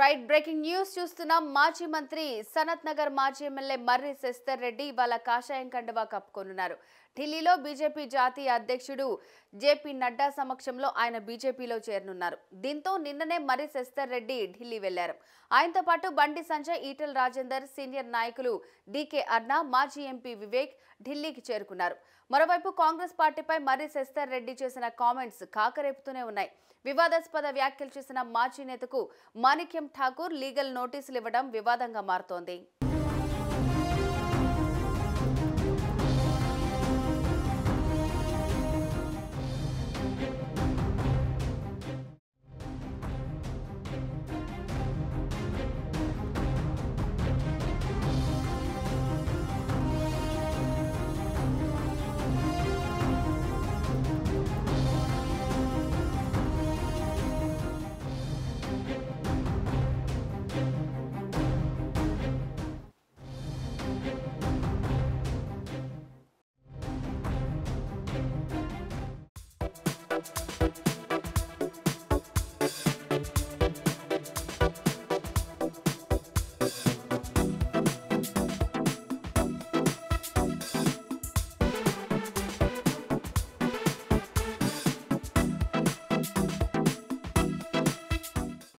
right breaking news చూస్తున్నాం మాజీ మంత్రి సనత్ నగర్ మాజీ ఎమ్మెల్యే మర్రి శెస్తర్ రెడ్డి ఇవాళ కాషాయం కండువా కప్పుకొనున్నారు ఢిల్లీలో బీజేపీ జాతీయ అధ్యక్షుడు జేపీ నడ్డా సమక్షంలో ఆయన బీజేపీలో చేరనున్నారు దీంతో నిన్ననే మర్రి శెస్తర్ రెడ్డి ఢిల్లీ వెళ్లారు ఆయనతో పాటు బండి సంజయ్ ఈటల రాజేందర్ సీనియర్ నాయకులు డీకే అర్నా మాజీ ఎంపీ వివేక్ ఢిల్లీకి చేరుకున్నారు మరోవైపు కాంగ్రెస్ పార్టీపై మర్రి శెస్తర్ రెడ్డి చేసిన కామెంట్స్ కాకరేపుతూనే ఉన్నాయి వివాదాస్పద వ్యాఖ్యలు చేసిన మాజీ నేతకు మాణిక్యం ఠాకూర్ లీగల్ నోటీసులు ఇవ్వడం వివాదంగా మారుతోంది